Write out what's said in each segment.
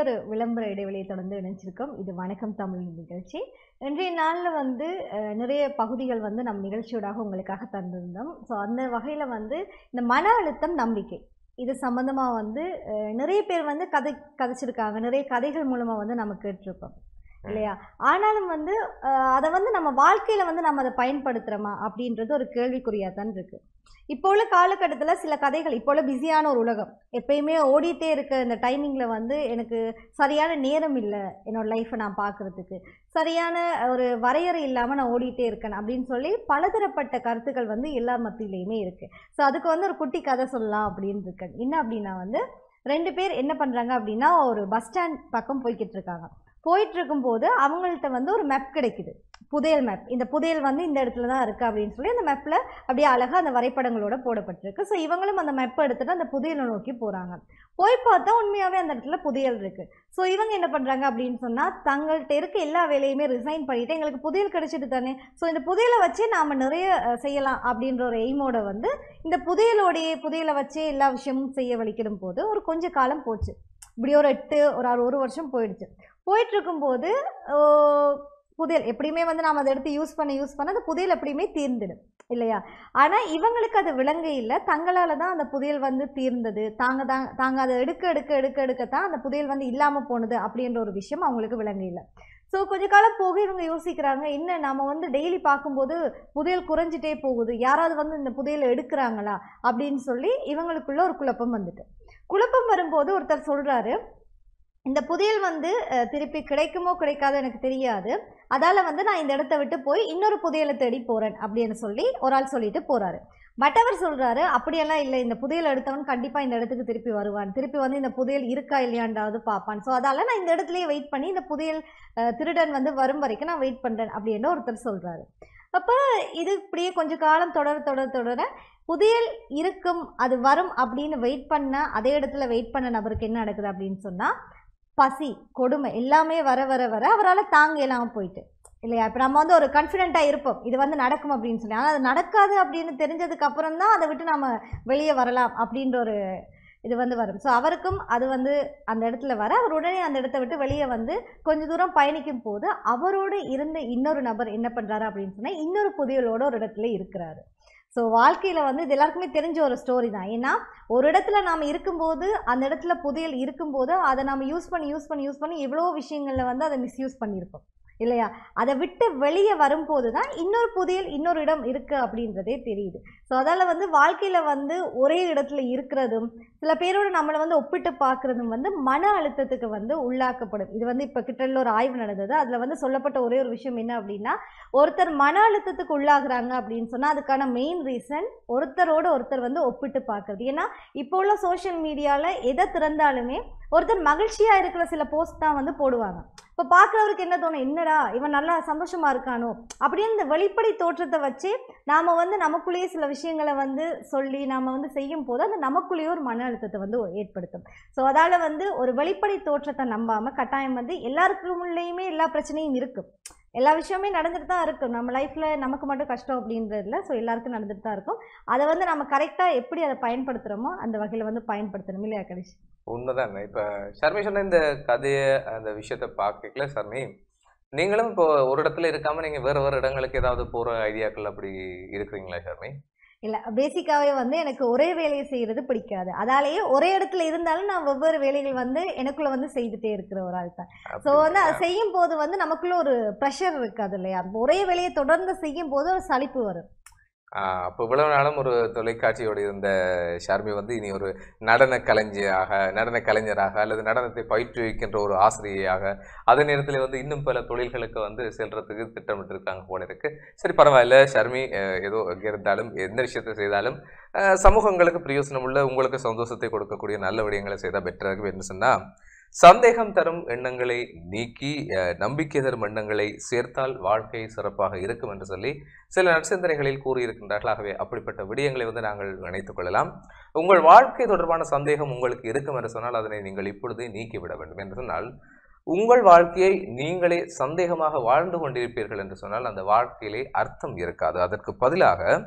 ஒரு விளம்பர இடைவெளியை தொடர்ந்து இணைச்சிருக்கோம் இது வணக்கம் தமிழ் நிகழ்ச்சி இன்றைய நாளில் வந்து அஹ், நிறைய பகுதிகள் வந்து நம் நிகழ்ச்சியோடாக உங்களுக்காக தந்திருந்தோம் ஸோ அந்த வகையில் வந்து இந்த மன அழுத்தம் நம்பிக்கை இது சம்மந்தமாக வந்து அஹ், நிறைய பேர் வந்து கதை கதைச்சிருக்காங்க நிறைய கதைகள் மூலமாக வந்து நம்ம கேட்டிருக்கோம் இல்லையா ஆனாலும் வந்து அஹ், அதை வந்து நம்ம வாழ்க்கையில் வந்து நம்ம அதை பயன்படுத்துகிறோமா அப்படின்றது ஒரு கேள்விக்குறியாக தான் இருக்கு இப்போ உள்ள காலகட்டத்தில் சில கதைகள் இப்போ உள்ள பிஸியான ஒரு உலகம் எப்பயுமே ஓடிட்டே இருக்க இந்த டைமிங்கில் வந்து எனக்கு சரியான நேரம் இல்லை என்னோட லைஃப்பை நான் பார்க்குறதுக்கு சரியான ஒரு வரையறை இல்லாமல் நான் ஓடிட்டே இருக்கேன் அப்படின்னு சொல்லி பலதரப்பட்ட கருத்துக்கள் வந்து எல்லா மத்தியிலையுமே இருக்குது ஸோ அதுக்கு வந்து ஒரு குட்டி கதை சொல்லலாம் அப்படின்னு இருக்கேன் என்ன அப்படின்னா வந்து ரெண்டு பேர் என்ன பண்ணுறாங்க அப்படின்னா ஒரு பஸ் ஸ்டாண்ட் பக்கம் போய்கிட்டு இருக்காங்க போயிட்டு இருக்கும்போது அவங்கள்ட்ட வந்து ஒரு மேப் கிடைக்குது புதையல் மேப் இந்த புதையல் வந்து இந்த இடத்துல தான் இருக்குது அப்படின்னு சொல்லி அந்த மேப்பில் அப்படியே அழகாக அந்த வரைபடங்களோட போடப்பட்டிருக்கு ஸோ இவங்களும் அந்த மேப்பை எடுத்துகிட்டு அந்த புதையலை நோக்கி போகிறாங்க போய் பார்த்தா உண்மையாகவே அந்த இடத்துல புதையல் இருக்குது ஸோ இவங்க என்ன பண்ணுறாங்க அப்படின்னு சொன்னால் தங்கள்கிட்ட இருக்க எல்லா வேலையுமே ரிசைன் பண்ணிவிட்டு எங்களுக்கு புதையல் கிடைச்சிட்டு தானே ஸோ இந்த புதையலை வச்சே நாம் நிறைய அஹ், செய்யலாம் அப்படின்ற ஒரு எய்மோட வந்து இந்த புதையலோடைய புதையலை வச்சே எல்லா விஷயமும் செய்ய வலிக்கிடும் போது ஒரு கொஞ்ச காலம் போச்சு இப்படி ஒரு எட்டு ஒரு ஆறு ஒரு வருஷம் போயிடுச்சு போயிட்டு இருக்கும்போது ஓ, புதையல் எப்படியுமே வந்து நாம் அதை எடுத்து யூஸ் பண்ண யூஸ் பண்ண அந்த புதையல் எப்படியுமே தீர்ந்துடும் இல்லையா ஆனால் இவங்களுக்கு அது விளங்க இல்லை தங்களால் தான் அந்த புதையல் வந்து தீர்ந்தது தாங்க தாங்க தாங்க அதை எடுக்க எடுக்க எடுக்க எடுக்கத்தான் அந்த புதையல் வந்து இல்லாமல் போனது அப்படின்ற ஒரு விஷயம் அவங்களுக்கு விளங்க இல்லை ஸோ கொஞ்ச காலம் போக இவங்க யோசிக்கிறாங்க என்ன நம்ம வந்து டெய்லி பார்க்கும்போது புதையல் குறைஞ்சிட்டே போகுது யாராவது வந்து இந்த புதையலை எடுக்கிறாங்களா அப்படின்னு சொல்லி இவங்களுக்குள்ள ஒரு குழப்பம் வந்துட்டு குழப்பம் வரும்போது ஒருத்தர் சொல்கிறாரு இந்த புதையல் வந்து அஹ், திருப்பி கிடைக்குமோ கிடைக்காதோ எனக்கு தெரியாது அதால் வந்து நான் இந்த இடத்த விட்டு போய் இன்னொரு புதையலை தேடி போகிறேன் அப்படின்னு சொல்லி ஒரு ஆள் சொல்லிட்டு போகிறாரு மற்றவர் சொல்கிறாரு அப்படியெல்லாம் இல்லை இந்த புதையல் எடுத்தவன் கண்டிப்பாக இந்த இடத்துக்கு திருப்பி வருவான் திருப்பி வந்து இந்த புதையல் இருக்கா இல்லையாண்டாவது பார்ப்பான் ஸோ அதால் நான் இந்த இடத்துலயே வெயிட் பண்ணி இந்த புதையல் அஹ், திருடன் வந்து வரும் வரைக்கும் நான் வெயிட் பண்ணுறேன் அப்படின்னு ஒருத்தர் சொல்கிறாரு அப்போ இது இப்படியே கொஞ்ச காலம் தொடர தொடர தொடர புதையல் இருக்கும் அது வரும் அப்படின்னு வெயிட் பண்ண அதே இடத்துல வெயிட் பண்ண நபருக்கு என்ன நடக்குது அப்படின்னு சொன்னால் பசி கொடுமை எல்லாமே வர வர வர அவரால் தாங்க இல்லாமல் போயிட்டு இல்லையா இப்போ நம்ம வந்து ஒரு கான்ஃபிடென்ட்டாக இருப்போம் இது வந்து நடக்கும் அப்படின்னு சொல்லி ஆனால் அது நடக்காது அப்படின்னு தெரிஞ்சதுக்கு அப்புறம் தான் அதை விட்டு நம்ம வெளியே வரலாம் அப்படின்ற ஒரு இது வந்து வரும் ஸோ அவருக்கும் அது வந்து அந்த இடத்துல வர அவர் உடனே அந்த இடத்த விட்டு வெளியே வந்து கொஞ்ச தூரம் பயணிக்கும் போது அவரோடு இருந்த இன்னொரு நபர் என்ன பண்ணுறாரு அப்படின்னு சொன்னால் இன்னொரு புதையலோட ஒரு இடத்துல இருக்கிறாரு ஸோ வாழ்க்கையில் வந்து இது எல்லாருக்குமே தெரிஞ்ச ஒரு ஸ்டோரி தான் ஏன்னா ஒரு இடத்துல நாம் இருக்கும்போது அந்த இடத்துல புதையல் இருக்கும்போது அதை நாம் யூஸ் பண்ணி யூஸ் பண்ணி யூஸ் பண்ணி எவ்வளோ விஷயங்களில் வந்து அதை மிஸ்யூஸ் பண்ணியிருப்போம் இல்லையா அதை விட்டு வெளியே வரும்போது தான் இன்னொரு புதையல் இன்னொரு இடம் இருக்குது அப்படின்றதே தெரியுது ஸோ அதால் வந்து வாழ்க்கையில் வந்து ஒரே இடத்துல இருக்கிறதும் சில பேரோட நம்மளை வந்து ஒப்பிட்டு பார்க்குறதும் வந்து மன அழுத்தத்துக்கு வந்து உள்ளாக்கப்படும் இது வந்து இப்போ கிட்டல ஒரு ஆய்வு நடந்தது அதில் வந்து சொல்லப்பட்ட ஒரே ஒரு விஷயம் என்ன அப்படின்னா ஒருத்தர் மன அழுத்தத்துக்கு உள்ளாகுறாங்க அப்படின்னு சொன்னால் அதுக்கான மெயின் ரீசன் ஒருத்தரோட ஒருத்தர் வந்து ஒப்பிட்டு பார்க்கறது ஏன்னா இப்போ உள்ள சோஷியல் மீடியாவில் எதை திறந்தாலுமே ஒருத்தர் மகிழ்ச்சியாக இருக்கிற சில போஸ்ட் தான் வந்து போடுவாங்க இப்போ பார்க்குறவருக்கு என்ன தோணும் என்னடா இவன் நல்லா சந்தோஷமா இருக்கானோ அப்படின்னு இந்த வெளிப்படை தோற்றத்தை வச்சு நாம் வந்து நமக்குள்ளேயே சில விஷயங்களை வந்து சொல்லி நாம் வந்து செய்யும் போது அது நமக்குள்ளேயே ஒரு மன அழுத்தத்தை வந்து ஏற்படுத்தும் ஸோ அதால் வந்து ஒரு வெளிப்படை தோற்றத்தை நம்பாமல் கட்டாயம் வந்து எல்லாருக்குள்ளேயுமே எல்லா பிரச்சனையும் இருக்கும் எல்லா விஷயமே நடந்துட்டு தான் இருக்கும் நம்ம லைஃப்பில் நமக்கு மட்டும் கஷ்டம் அப்படின்றதுல ஸோ எல்லாருக்கும் நடந்துட்டு தான் இருக்கும் அதை வந்து நம்ம கரெக்டாக எப்படி அதை பயன்படுத்துகிறோமோ அந்த வகையில் வந்து பயன்படுத்தணும் இல்லையா கடைசி உண்மைதாங்க இப்போ ஷர்மி சொன்ன இந்த கதையை அந்த விஷயத்த பார்க்கல ஷர்மி நீங்களும் இப்போ ஒரு இடத்துல இருக்காம நீங்க வேற வேற இடங்களுக்கு ஏதாவது போற ஐடியாக்கள் அப்படி இருக்கிறீங்களா ஷர்மி இல்லை பேசிக்காகவே வந்து எனக்கு ஒரே வேலையை செய்கிறது பிடிக்காது அதாலேயே ஒரே இடத்துல இருந்தாலும் நான் வெவ்வேறு வேலைகள் வந்து எனக்குள்ளே வந்து செய்துட்டே இருக்கிற ஒரு ஆள் தான் ஸோ வந்து அதை செய்யும் போது வந்து நமக்குள்ள ஒரு ப்ரெஷர் இருக்காது இல்லையா ஒரே வேலையை தொடர்ந்து செய்யும் போது ஒரு சலிப்பு வரும் ஆஹ் அப்போ இவ்வளவு நாளும் ஒரு தொலைக்காட்சியோடு இருந்த ஷர்மி வந்து இனி ஒரு நடன கலைஞராக நடன கலைஞராக அல்லது நடனத்தை பயிற்றுவிக்கின்ற ஒரு ஆசிரியையாக அதே நேரத்தில் வந்து இன்னும் பல தொழில்களுக்கு வந்து செல்றதுக்கு திட்டமிட்டு இருக்காங்க போல இருக்கு சரி பரவாயில்ல ஷர்மி அஹ் ஏதோ எங்கே இருந்தாலும் எந்த விஷயத்தை செய்தாலும் அஹ் சமூகங்களுக்கு பிரயோசனம் உள்ள உங்களுக்கு சந்தோஷத்தை கொடுக்கக்கூடிய நல்ல விடயங்களை செய்தால் பெட்டராக இருக்கும் என்று சொன்னால் சந்தேகம் தரும் எண்ணங்களை நீக்கி அஹ், நம்பிக்கை தரும் எண்ணங்களை சேர்த்தால் வாழ்க்கை சிறப்பாக இருக்கும் என்று சொல்லி சில நற்சிந்தனைகளில் கூறியிருக்கின்றார்கள் ஆகவே அப்படிப்பட்ட விடயங்களை வந்து நாங்கள் நினைத்துக் கொள்ளலாம் உங்கள் வாழ்க்கை தொடர்பான சந்தேகம் உங்களுக்கு இருக்கும் என்று சொன்னால் அதனை நீங்கள் இப்பொழுதே நீக்கிவிட வேண்டும் என்று சொன்னால் உங்கள் வாழ்க்கையை நீங்களே சந்தேகமாக வாழ்ந்து கொண்டிருப்பீர்கள் என்று சொன்னால் அந்த வாழ்க்கையிலே அர்த்தம் இருக்காது அதற்கு பதிலாக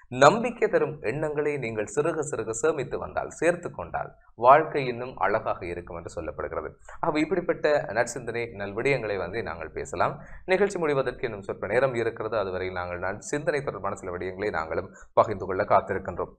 நம்பிக்கை தரும் எண்ணங்களை நீங்கள் சிறுக சிறுக சேமித்து வந்தால் சேர்த்து கொண்டால் வாழ்க்கை இன்னும் அழகாக இருக்கும் என்று சொல்லப்படுகிறது ஆகவே இப்படிப்பட்ட நற்சிந்தனை நல்விடயங்களை வந்து நாங்கள் பேசலாம் நிகழ்ச்சி முடிவதற்கு இன்னும் சொற்ப நேரம் இருக்கிறது அதுவரையில் நாங்கள் நல் சிந்தனை தொடர்பான சில விடயங்களை நாங்களும் பகிர்ந்து கொள்ள காத்திருக்கின்றோம்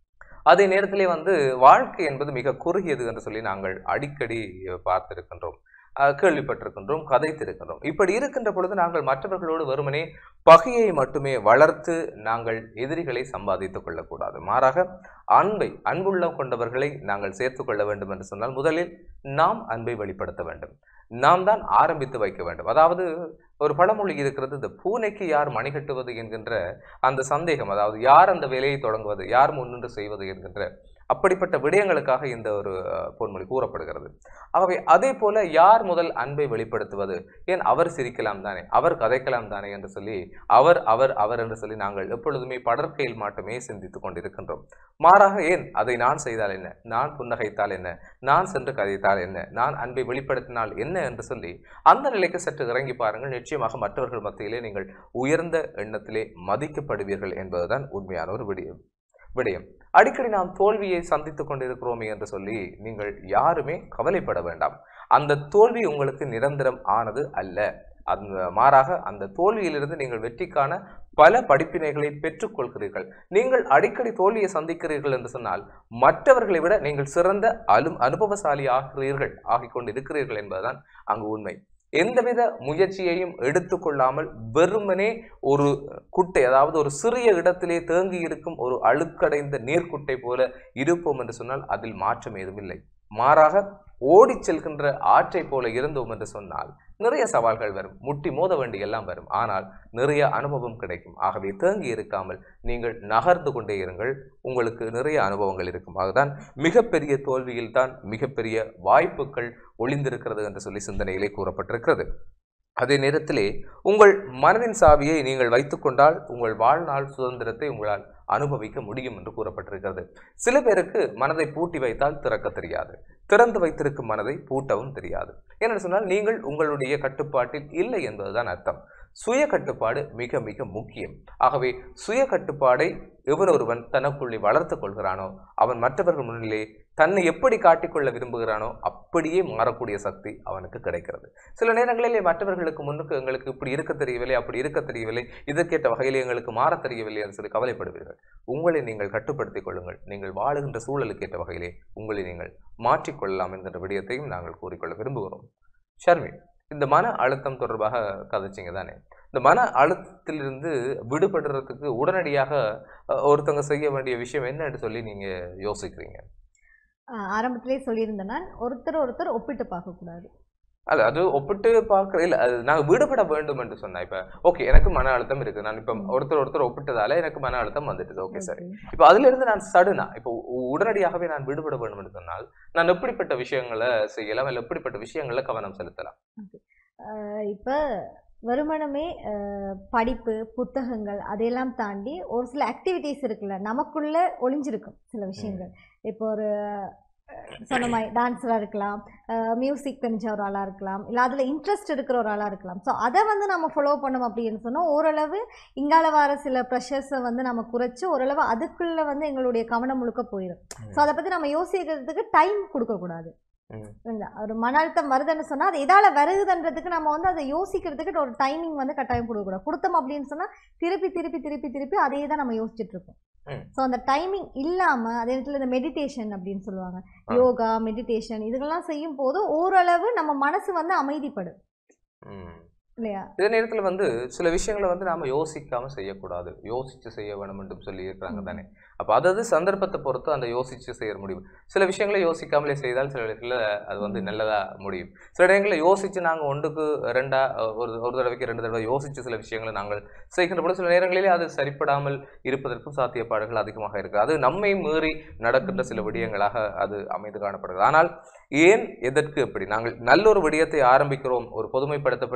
அதே நேரத்திலே வந்து வாழ்க்கை என்பது மிக குறுகியது என்று சொல்லி நாங்கள் அடிக்கடி பார்த்திருக்கின்றோம் அஹ் கேள்விப்பட்டிருக்கின்றோம் கதைத்திருக்கின்றோம் இப்படி இருக்கின்ற பொழுது நாங்கள் மற்றவர்களோடு வெறுமனே பகையை மட்டுமே வளர்த்து நாங்கள் எதிரிகளை சம்பாதித்துக் கொள்ளக்கூடாது மாறாக அன்பை அன்புள்ளம் கொண்டவர்களை நாங்கள் சேர்த்துக் கொள்ள வேண்டும் என்று சொன்னால் முதலில் நாம் அன்பை வெளிப்படுத்த வேண்டும் நாம் தான் ஆரம்பித்து வைக்க வேண்டும் அதாவது ஒரு பழமொழி இருக்கிறது இந்த பூனைக்கு யார் மணி கட்டுவது என்கின்ற அந்த சந்தேகம் அதாவது யார் அந்த வேலையை தொடங்குவது யார் முன்னின்று செய்வது என்கின்ற அப்படிப்பட்ட விடயங்களுக்காக இந்த ஒரு அஹ், பொன்மொழி கூறப்படுகிறது ஆகவே அதே போல யார் முதல் அன்பை வெளிப்படுத்துவது ஏன் அவர் சிரிக்கலாம் தானே அவர் கதைக்கலாம் தானே என்று சொல்லி அவர் அவர் அவர் என்று சொல்லி நாங்கள் எப்பொழுதுமே படற்கையில் மட்டுமே சிந்தித்துக் கொண்டிருக்கின்றோம் மாறாக ஏன் அதை நான் செய்தால் என்ன நான் புன்னகைத்தால் என்ன நான் சென்று கதைத்தால் என்ன நான் அன்பை வெளிப்படுத்தினால் என்ன என்று சொல்லி அந்த நிலைக்கு சற்று இறங்கி பாருங்கள் நிச்சயமாக மற்றவர்கள் மத்தியிலே நீங்கள் உயர்ந்த எண்ணத்திலே மதிக்கப்படுவீர்கள் என்பதுதான் உண்மையான ஒரு விடயம் விடயம் அடிக்கடி நாம் தோல்வியை சந்தித்துக் கொண்டிருக்கிறோமே என்று சொல்லி நீங்கள் யாருமே கவலைப்பட வேண்டாம் அந்த தோல்வி உங்களுக்கு நிரந்தரம் ஆனது அல்ல அந்த மாறாக அந்த தோல்வியிலிருந்து நீங்கள் வெற்றிக்கான பல படிப்பினைகளை பெற்றுக்கொள்கிறீர்கள் நீங்கள் அடிக்கடி தோல்வியை சந்திக்கிறீர்கள் என்று சொன்னால் மற்றவர்களை விட நீங்கள் சிறந்த அலு அனுபவசாலி ஆகிறீர்கள் ஆகிக் கொண்டு இருக்கிறீர்கள் என்பதுதான் அங்கு உண்மை எந்தவித முயற்சியையும் எடுத்துக்கொள்ளாமல் வெறுமனே ஒரு குட்டை அதாவது ஒரு சிறிய இடத்திலே தேங்கி இருக்கும் ஒரு அழுக்கடைந்த நீர்க்குட்டை போல இருப்போம் என்று சொன்னால் அதில் மாற்றம் ஏதுமில்லை மாறாக ஓடிச் செல்கின்ற ஆற்றை போல இருந்தோம் என்று சொன்னால் நிறைய சவால்கள் வரும் முட்டி மோத வேண்டி எல்லாம் வரும் ஆனால் நிறைய அனுபவம் கிடைக்கும் ஆகவே தேங்கி இருக்காமல் நீங்கள் நகர்ந்து கொண்டே இருங்கள் உங்களுக்கு நிறைய அனுபவங்கள் இருக்கும் அதுதான் மிகப்பெரிய தோல்வியில் தான் மிகப்பெரிய வாய்ப்புகள் ஒளிந்திருக்கிறது என்று சொல்லி சிந்தனையிலே கூறப்பட்டிருக்கிறது அதே நேரத்திலே உங்கள் மனதின் சாவியை நீங்கள் வைத்துக்கொண்டால் உங்கள் வாழ்நாள் சுதந்திரத்தை உங்களால் அனுபவிக்க முடியும் என்று கூறப்பட்டிருக்கிறது சில பேருக்கு மனதை பூட்டி வைத்தால் திறக்க தெரியாது திறந்து வைத்திருக்கும் மனதை பூட்டவும் தெரியாது ஏனென்று சொன்னால் நீங்கள் உங்களுடைய கட்டுப்பாட்டில் இல்லை என்பதுதான் அர்த்தம் சுய கட்டுப்பாடு மிக மிக முக்கியம் ஆகவே சுய கட்டுப்பாடை எவரொருவன் தனக்குள்ளே வளர்த்து கொள்கிறானோ அவன் மற்றவர்கள் முன்னிலே தன்னை எப்படி காட்டிக்கொள்ள விரும்புகிறானோ அப்படியே மாறக்கூடிய சக்தி அவனுக்கு கிடைக்கிறது சில நேரங்களிலே மற்றவர்களுக்கு முன்னுக்கு எங்களுக்கு இப்படி இருக்க தெரியவில்லை அப்படி இருக்க தெரியவில்லை இதற்கேற்ற வகையில் எங்களுக்கு மாற தெரியவில்லை என்று சொல்லி கவலைப்படுவீர்கள் உங்களை நீங்கள் கட்டுப்படுத்திக் கொள்ளுங்கள் நீங்கள் வாழுகின்ற சூழலுக்கு ஏற்ற வகையிலே உங்களை நீங்கள் மாற்றிக்கொள்ளலாம் என்கின்ற விடயத்தையும் நாங்கள் கூறிக்கொள்ள விரும்புகிறோம் ஷர்மி இந்த மன அழுத்தம் தொடர்பாக கதைச்சிங்க தானே இந்த மன அழுத்தத்திலிருந்து விடுபடுறதுக்கு உடனடியாக அஹ், ஒருத்தவங்க செய்ய வேண்டிய விஷயம் என்னன்னு சொல்லி நீங்க யோசிக்கிறீங்க ஆஹ் ஆரம்பத்திலே சொல்லியிருந்தேன் நான் ஒருத்தர் ஒருத்தர் ஒப்பிட்டு பார்க்கக்கூடாது அல்ல அது ஒப்பிட்டு பார்க்கற இல்ல அது நாங்க விடுபட வேண்டும் என்று சொன்னா இப்ப ஓகே எனக்கு மன அழுத்தம் இருக்கு நான் இப்ப ஒருத்தர் ஒருத்தர் ஒப்பிட்டதால எனக்கு மன அழுத்தம் வந்துட்டு ஓகே சரி இப்ப அதுல இருந்து நான் சடுனா இப்போ உ- உடனடியாகவே நான் விடுபட வேண்டும் என்று சொன்னால் நான் எப்படிப்பட்ட விஷயங்களை செய்யலாம் இல்ல எப்படிப்பட்ட விஷயங்கள்ல கவனம் செலுத்தலாம் ஆஹ் இப்ப வெறுமனமே ஆஹ் படிப்பு புத்தகங்கள் அதையெல்லாம் தாண்டி ஒரு சில ஆக்டிவிட்டீஸ் இருக்குல்ல நமக்குள்ள ஒளிஞ்சிருக்கும் சில விஷயங்கள் இப்போ ஒரு அஹ், சொன்ன மாதிரி டான்ஸராக இருக்கலாம் மியூசிக் தெரிஞ்ச ஒரு ஆளாக இருக்கலாம் இல்லை அதில் இன்ட்ரெஸ்ட் இருக்கிற ஒரு ஆளாக இருக்கலாம் ஸோ அதை வந்து நம்ம ஃபாலோ பண்ணோம் அப்படின்னு சொன்னால் ஓரளவு இங்கால வர சில ப்ரெஷர்ஸை வந்து நம்ம குறைச்சி ஓரளவு அதுக்குள்ளே வந்து எங்களுடைய கவனம் முழுக்க போயிடும் ஸோ அதை பற்றி நம்ம யோசிக்கிறதுக்கு டைம் கொடுக்கக்கூடாது ம். சரிங்களா? ஒரு மன அழுத்தம் வருதுன்னு சொன்னால் அது எதால் வருதுன்றதுக்கு நம்ம வந்து அதை யோசிக்கிறதுக்கு ஒரு டைமிங் வந்து கட்டாயம் கொடுக்கக்கூடாது கொடுத்தோம் அப்படின்னு சொன்னால் திருப்பி திருப்பி திருப்பி திருப்பி அதே தான் நம்ம யோசிச்சுட்டு இருக்கோம் ம். ஸோ அந்த டைமிங் இல்லாமல் அதே இடத்துல இந்த மெடிடேஷன் அப்படின்னு சொல்லுவாங்க ஆ. யோகா மெடிடேஷன் இதுக்கெல்லாம் செய்யும் போது ஓரளவு நம்ம மனசு வந்து அமைதிப்படும் ம். இல்லையா இதே நேரத்துல வந்து சில விஷயங்களை வந்து நாம யோசிக்காம செய்யக்கூடாது யோசிச்சு செய்ய வேணும் என்று சொல்லி இருக்கிறாங்க ம். தானே அப்ப அதாவது சந்தர்ப்பத்தை பொறுத்து அந்த யோசிச்சு செய்ய முடியும் சில விஷயங்களை யோசிக்காமலே செய்தால் சில இடத்துல அது வந்து ம். நல்லதா முடியும் சில இடங்களில் யோசிச்சு நாங்க ஒன்றுக்கு ரெண்டா அஹ், ஒரு ஒரு தடவைக்கு ரெண்டு தடவை யோசிச்சு சில விஷயங்களை நாங்கள் செய்கின்ற பொழுது சில நேரங்களிலே அது சரிப்படாமல் இருப்பதற்கும் சாத்தியப்பாடுகள் அதிகமாக இருக்கு அது நம்மை மீறி நடக்கின்ற சில விடயங்களாக அது அமைந்து காணப்படுகிறது ஆனால் ஏன் எதற்கு எப்படி நாங்கள் நல்ல ஒரு விடயத்தை ஆரம்பிக்கிறோம் ஒரு பொதுமைப்படுத்தப்பட்ட எண்ணத்தோடு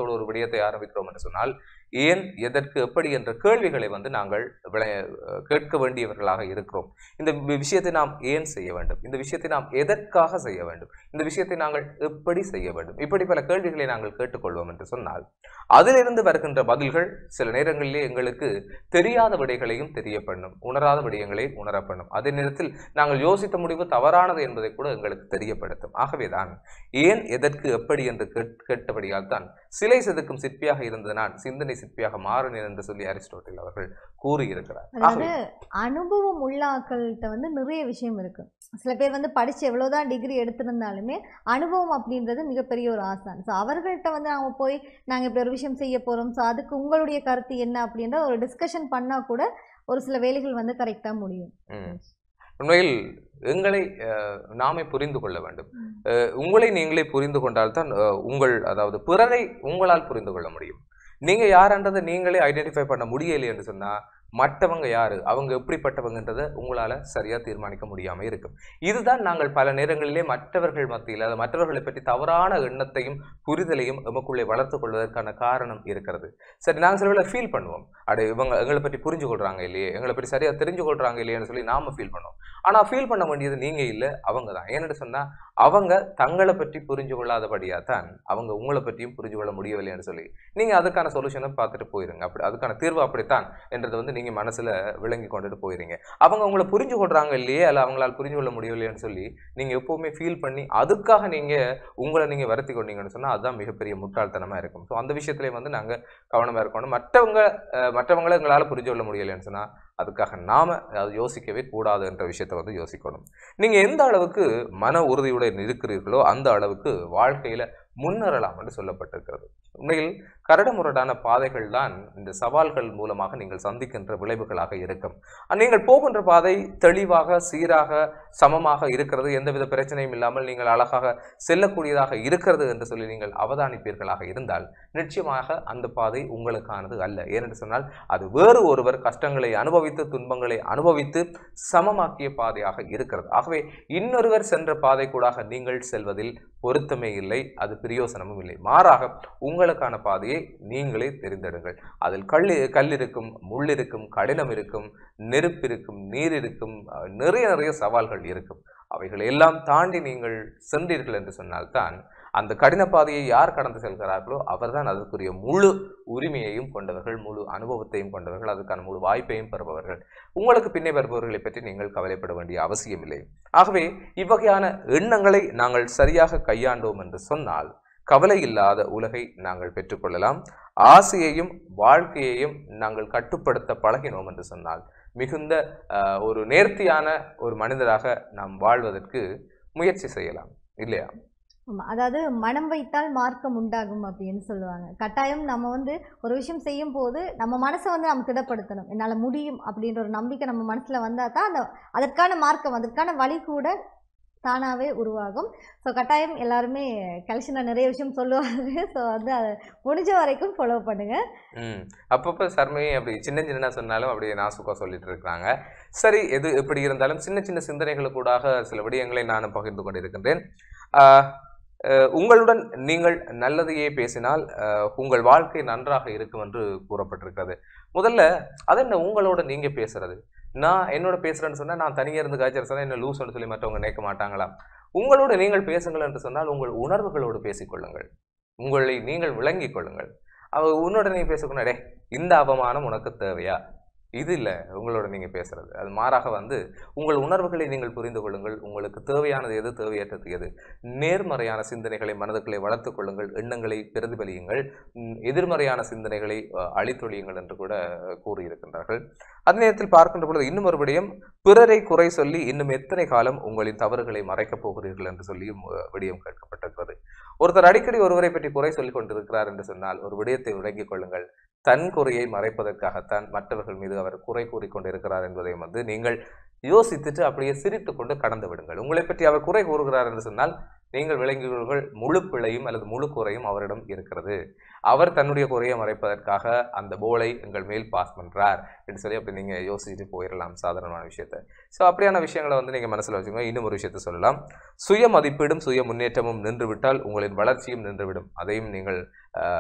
நோக்கத்தோடு ஒரு விடயத்தை ஆரம்பிக்கிறோம் என்று சொன்னால் ஏன் எதற்கு எப்படி என்ற கேள்விகளை வந்து நாங்கள் விளை கேட்க வேண்டியவர்களாக இருக்கிறோம் இந்த வி- விஷயத்தை நாம் ஏன் செய்ய வேண்டும் இந்த விஷயத்தை நாம் எதற்காக செய்ய வேண்டும் இந்த விஷயத்தை நாங்கள் எப்படி செய்ய வேண்டும் இப்படி பல கேள்விகளை நாங்கள் கேட்டுக்கொள்வோம் என்று சொன்னால் அதிலிருந்து வருகின்ற பதில்கள் சில நேரங்களிலே எங்களுக்கு தெரியாத விடைகளையும் தெரிய பண்ணும் உணராத விடயங்களையும் உணர பண்ணும் அதே நேரத்தில் நாங்கள் யோசித்த முடிவு தவறானது என்பதை கூட எங்களுக்கு தெரியப்படுத்தும் ஆகவேதான் ஏன் எதற்கு எப்படி என்று கேட்- கேட்டபடியால் தான் சிலை செதுக்கும் சிற்பியாக இருந்த நான் சிந்தனை சிற்பியாக மாறினேன் என்று சொல்லி அரிஸ்டோட்டில் அவர்கள் கூறியிருக்கிறார் அதாவது ஆகவே அனுபவம் உள்ள ஆட்கள்கிட்ட வந்து நிறைய விஷயம் இருக்கு சில பேர் வந்து படிச்சு எவ்வளவுதான் டிகிரி எடுத்திருந்தாலுமே அனுபவம் அப்படின்றது மிகப்பெரிய ஒரு ஆசான் ஸோ அவர்கள்ட்ட வந்து நாம போய் நாங்க இப்படி ஒரு விஷயம் செய்ய போறோம் ஸோ அதுக்கு உங்களுடைய கருத்து என்ன அப்படின்ற ஒரு டிஸ்கஷன் பண்ணா கூட ஒரு சில வேலைகள் வந்து கரெக்டா முடியும் ம். உண்மையில் எங்களை அஹ், நாமே புரிந்து கொள்ள வேண்டும் அஹ், உங்களை நீங்களே புரிந்து கொண்டால்தான் அஹ், உங்கள் அதாவது பிறரை உங்களால் புரிந்து கொள்ள முடியும் நீங்க யாருன்றதை நீங்களே ஐடென்டிஃபை பண்ண முடியலை என்று சொன்னா மற்றவங்க யாரு அவங்க எப்படிப்பட்டவங்கன்றதை உங்களால சரியா தீர்மானிக்க முடியாம இருக்கும் இதுதான் நாங்கள் பல நேரங்களிலே மற்றவர்கள் மத்தியில் அது மற்றவர்களை பற்றி தவறான எண்ணத்தையும் புரிதலையும் எமக்குள்ளே வளர்த்துக் கொள்வதற்கான காரணம் இருக்கிறது சரி நாங்கள் சில வேளை ஃபீல் பண்ணுவோம் அடு இவங்க எங்களை பற்றி புரிஞ்சு கொள்றாங்க இல்லையே எங்களை பற்றி சரியா தெரிஞ்சு கொள்றாங்க இல்லையேன்னு சொல்லி நாம ஃபீல் பண்ணுவோம் ஆனா ஃபீல் பண்ண வேண்டியது நீங்க இல்ல அவங்க தான் ஏன்னு சொன்னா அவங்க தங்களை பற்றி புரிஞ்சு கொள்ளாதபடியா தான் அவங்க உங்களை பற்றியும் புரிஞ்சு கொள்ள முடியவில்லைன்னு சொல்லி நீங்க அதுக்கான சொல்யூஷனை பார்த்துட்டு போயிருங்க அப்படி அதுக்கான தீர்வு அப்படித்தான் என்றதை வந்து நீங்க மனசுல விளங்கி கொண்டுட்டு போயிருங்க அவங்க உங்களை புரிஞ்சு கொள்றாங்க இல்லையே அல்ல அவங்களால புரிஞ்சு கொள்ள முடியவில்லைன்னு சொல்லி நீங்க எப்பவுமே ஃபீல் பண்ணி அதுக்காக நீங்க உங்களை நீங்க வருத்தி கொண்டீங்கன்னு சொன்னா அதுதான் மிகப்பெரிய முட்டாள்தனமா இருக்கும் ஸோ அந்த விஷயத்துல வந்து நாங்க கவனமா இருக்கணும் மற்றவங்க அஹ், மற்றவங்களை எங்களால புரிஞ்சு கொள்ள முடியலைன்னு சொன்னா அதுக்காக நாம அது யோசிக்கவே கூடாது என்ற விஷயத்தை வந்து யோசிக்கணும் நீங்க எந்த அளவுக்கு மன உறுதியுடன் இருக்கிறீர்களோ அந்த அளவுக்கு வாழ்க்கையில முன்னேறலாம் என்று சொல்லப்பட்டிருக்கிறது உண்மையில் கரடுமுரடான பாதைகள் தான் இந்த சவால்கள் மூலமாக நீங்கள் சந்திக்கின்ற விளைவுகளாக இருக்கும் அஹ் நீங்கள் போகின்ற பாதை தெளிவாக சீராக சமமாக இருக்கிறது எந்தவித பிரச்சனையும் இல்லாமல் நீங்கள் அழகாக செல்லக்கூடியதாக இருக்கிறது என்று சொல்லி நீங்கள் அவதானிப்பீர்களாக இருந்தால் நிச்சயமாக அந்த பாதை உங்களுக்கானது அல்ல ஏனென்று சொன்னால் அது வேறு ஒருவர் கஷ்டங்களை அனுபவித்து துன்பங்களை அனுபவித்து சமமாக்கிய பாதையாக இருக்கிறது ஆகவே இன்னொருவர் சென்ற பாதை கூடாக நீங்கள் செல்வதில் பொருத்தமே இல்லை அது பிரயோசனமும் இல்லை மாறாக உங்களுக்கான பாதையை நீங்களே தெரிந்தெடுங்கள் அதில் கல் கல் இருக்கும் முள் இருக்கும் கடினம் இருக்கும் நெருப்பு இருக்கும் நீர் இருக்கும் அஹ், நிறைய நிறைய சவால்கள் இருக்கும் அவைகளை எல்லாம் தாண்டி நீங்கள் சென்றீர்கள் என்று சொன்னால்தான் அந்த கடின பாதையை யார் கடந்து செல்கிறார்களோ அவர்தான் அதற்குரிய முழு உரிமையையும் கொண்டவர்கள் முழு அனுபவத்தையும் கொண்டவர்கள் அதுக்கான முழு வாய்ப்பையும் பெறுபவர்கள் உங்களுக்கு பின்னே வருபவர்களை பற்றி நீங்கள் கவலைப்பட வேண்டிய அவசியமில்லை ஆகவே இவ்வகையான எண்ணங்களை நாங்கள் சரியாக கையாண்டோம் என்று சொன்னால் கவலை இல்லாத உலகை நாங்கள் பெற்றுக்கொள்ளலாம் ஆசையையும் வாழ்க்கையையும் நாங்கள் கட்டுப்படுத்த பழகினோம் என்று சொன்னால் மிகுந்த ஆஹ், ஒரு நேர்த்தியான ஒரு மனிதராக நாம் வாழ்வதற்கு முயற்சி செய்யலாம் இல்லையா ஆமா, அதாவது மனம் வைத்தால் மார்க்கம் உண்டாகும் அப்படின்னு சொல்லுவாங்க கட்டாயம் நம்ம வந்து ஒரு விஷயம் செய்யும் போது நம்ம மனசை வந்து நம்ம திடப்படுத்தணும் என்னால் முடியும் அப்படின்ற ஒரு நம்பிக்கை நம்ம மனசில் வந்தால் தான் அந்த அதற்கான மார்க்கம் அதற்கான வழி கூட தானாகவே உருவாகும் ஸோ கட்டாயம் எல்லாருமே கலெக்ஷனை நிறைய விஷயம் சொல்லுவாங்க ஸோ வந்து அதை முடிஞ்ச வரைக்கும் ஃபாலோ பண்ணுங்க ம் அப்பப்போ சர்மையை அப்படி சின்ன சின்ன சொன்னாலும் அப்படியே நாசுக்காக சொல்லிட்டு இருக்கிறாங்க சரி எது எப்படி இருந்தாலும் சின்ன சின்ன சிந்தனைகளுக்கூடாக சில விடயங்களை நானும் பகிர்ந்து கொண்டிருக்கின்றேன் ஆஹ், அஹ், உங்களுடன் நீங்கள் நல்லதையே பேசினால் அஹ், உங்கள் வாழ்க்கை நன்றாக இருக்கும் என்று கூறப்பட்டிருக்கிறது முதல்ல அது என்ன உங்களோட நீங்க பேசுறது நான் என்னோட பேசுறேன்னு சொன்னா நான் தனியா இருந்து காய்ச்சல் சொன்னா என்ன லூஸ்னு சொல்லி மற்றவங்க நினைக்க மாட்டாங்களா உங்களோட நீங்கள் பேசுங்கள் என்று சொன்னால் உங்கள் உணர்வுகளோடு பேசிக்கொள்ளுங்கள் உங்களை நீங்கள் விளங்கிக் கொள்ளுங்கள் அவ உன்னோட நீ பேசக்கூடாது டே இந்த அவமானம் உனக்கு தேவையா இது இல்லை உங்களோட நீங்க பேசுறது அது மாறாக வந்து உங்கள் உணர்வுகளை நீங்கள் புரிந்து கொள்ளுங்கள் உங்களுக்கு தேவையானது எது தேவையற்றது எது நேர்மறையான சிந்தனைகளை மனதுக்குள்ளே வளர்த்துக் கொள்ளுங்கள் எண்ணங்களை பிரதிபலியுங்கள் ம், எதிர்மறையான சிந்தனைகளை அஹ், அழித்தொழியுங்கள் என்று கூட அஹ், கூறியிருக்கின்றார்கள் அதே நேரத்தில் பார்க்கின்ற பொழுது இன்னும் ஒரு விடயம் பிறரை குறை சொல்லி இன்னும் எத்தனை காலம் உங்களின் தவறுகளை மறைக்கப் போகிறீர்கள் என்று சொல்லியும் அஹ், விடயம் கேட்கப்பட்டிருக்கிறது ஒருத்தர் அடிக்கடி ஒருவரை பற்றி குறை சொல்லிக் கொண்டிருக்கிறார் என்று சொன்னால் ஒரு விடயத்தை விளங்கிக் கொள்ளுங்கள் தன் குறையை மறைப்பதற்காகத்தான் மற்றவர்கள் மீது அவர் குறை கூறிக்கொண்டிருக்கிறார் என்பதை வந்து நீங்கள் யோசித்துட்டு அப்படியே சிரித்து கொண்டு கடந்து விடுங்கள் உங்களை பற்றி அவர் குறை கூறுகிறார் என்று சொன்னால் நீங்கள் விளங்குகிறீர்கள் முழு பிழையும் அல்லது முழு குறையும் அவரிடம் இருக்கிறது அவர் தன்னுடைய குறையை மறைப்பதற்காக அந்த போலை எங்கள் மேல் பாஸ் பண்றார் என்று சொல்லி அப்படி நீங்க யோசிச்சுட்டு போயிடலாம் சாதாரணமான விஷயத்த ஸோ அப்படியான விஷயங்களை வந்து நீங்க மனசுல வச்சுக்கோங்க இன்னும் ஒரு விஷயத்த சொல்லலாம் சுய மதிப்பீடும் சுய முன்னேற்றமும் நின்றுவிட்டால் உங்களின் வளர்ச்சியும் நின்றுவிடும் அதையும் நீங்கள் ஆஹ்,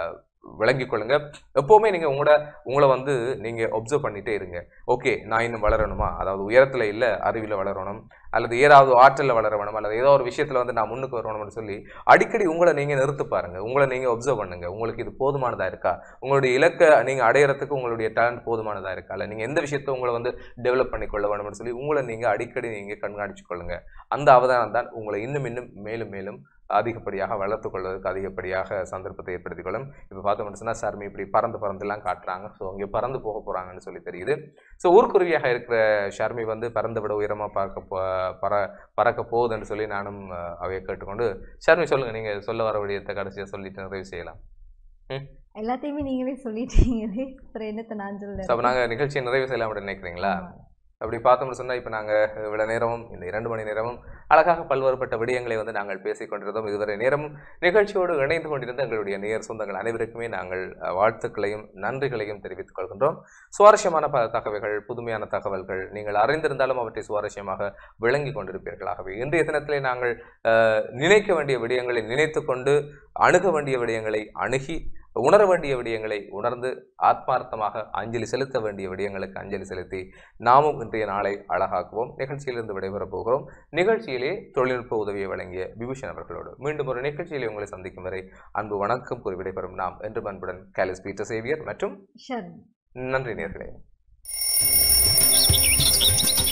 விளங்கிக் கொள்ளுங்க எப்பவுமே நீங்க உங்களோட உங்களை வந்து நீங்க ஒப்சர்வ் பண்ணிட்டே இருங்க ஓகே நான் இன்னும் வளரணுமா அதாவது உயரத்துல இல்ல அறிவில வளரணும் அல்லது ஏதாவது ஆற்றல்ல வளர வேணும் அல்லது ஏதோ ஒரு விஷயத்துல வந்து நான் முன்னுக்கு வரணும்னு சொல்லி அடிக்கடி உங்களை நீங்க நிறுத்து பாருங்க உங்களை நீங்க ஒப்சர்வ் பண்ணுங்க உங்களுக்கு இது போதுமானதா இருக்கா உங்களுடைய இலக்கை நீங்க அடையறதுக்கு உங்களுடைய டேலண்ட் போதுமானதா இருக்கா இல்ல நீங்க எந்த விஷயத்தை உங்களை வந்து டெவலப் பண்ணிக்கொள்ள வேணும்னு சொல்லி உங்களை நீங்க அடிக்கடி நீங்க கண்காணிச்சு கொள்ளுங்க அந்த அவதானம் தான் உங்களை இன்னும் இன்னும் மேலும் மேலும் அதிகப்படியாக வளர்த்து கொள்வதற்கு அதிகப்படியாக சந்தர்ப்பத்தை ஏற்படுத்திக் கொள்ளும் இப்போ பார்த்தோம்னு சொன்னா சார்மி இப்படி பறந்து பறந்துலாம் காட்டுறாங்க ஸோ இங்கே பறந்து போக போறாங்கன்னு சொல்லி தெரியுது ஸோ ஊர்க்குருவியாக இருக்கிற ஷர்மி வந்து பறந்து விட உயரமா பார்க்க போ பற பறக்க போகுதுன்னு சொல்லி நானும் அஹ், அவையை கேட்டுக்கொண்டு ஷர்மி சொல்லுங்க நீங்க சொல்ல வர விடயத்தை கடைசியா சொல்லிட்டு நிறைவு செய்யலாம் எல்லாத்தையுமே நீங்களே சொல்லிட்டீங்களே அப்புறம் என்னத்தை நான் ஸோ சொல்ல அப்போ நாங்கள் நிகழ்ச்சியை நிறைவு செய்யலாம் அப்படின்னு நினைக்கிறீங்களா அப்படி பார்த்தோம்னு சொன்னால் இப்போ நாங்கள் இவ்வளோ நேரமும் இந்த இரண்டு மணி நேரமும் அழகாக பல்வேறுபட்ட விடயங்களை வந்து நாங்கள் பேசிக் கொண்டிருந்தோம் இதுவரை நேரமும் நிகழ்ச்சியோடு இணைந்து கொண்டிருந்த எங்களுடைய நேர் சொந்தங்கள் அனைவருக்குமே நாங்கள் அஹ், வாழ்த்துக்களையும் நன்றிகளையும் தெரிவித்துக் கொள்கின்றோம் சுவாரஸ்யமான பல தகவல்கள் புதுமையான தகவல்கள் நீங்கள் அறிந்திருந்தாலும் அவற்றை சுவாரஸ்யமாக விளங்கி கொண்டிருப்பீர்களாகவே இன்றைய தினத்திலே நாங்கள் அஹ், நினைக்க வேண்டிய விடயங்களை நினைத்து கொண்டு அணுக வேண்டிய விடயங்களை அணுகி உணர வேண்டிய விடயங்களை உணர்ந்து ஆத்மார்த்தமாக அஞ்சலி செலுத்த வேண்டிய விடயங்களுக்கு அஞ்சலி செலுத்தி நாமும் இன்றைய நாளை அழகாக்குவோம் நிகழ்ச்சியிலிருந்து விடைபெறப் போகிறோம் நிகழ்ச்சியிலே தொழில்நுட்ப உதவியை வழங்கிய விபூஷன் அவர்களோடு மீண்டும் ஒரு நிகழ்ச்சியிலே உங்களை சந்திக்கும் வரை அன்பு வணக்கம் கூறி விடைபெறும் நாம் என்று அன்புடன் கேலிஸ் பீட்டர் சேவியர் மற்றும் ஷர் நன்றி நேர்களே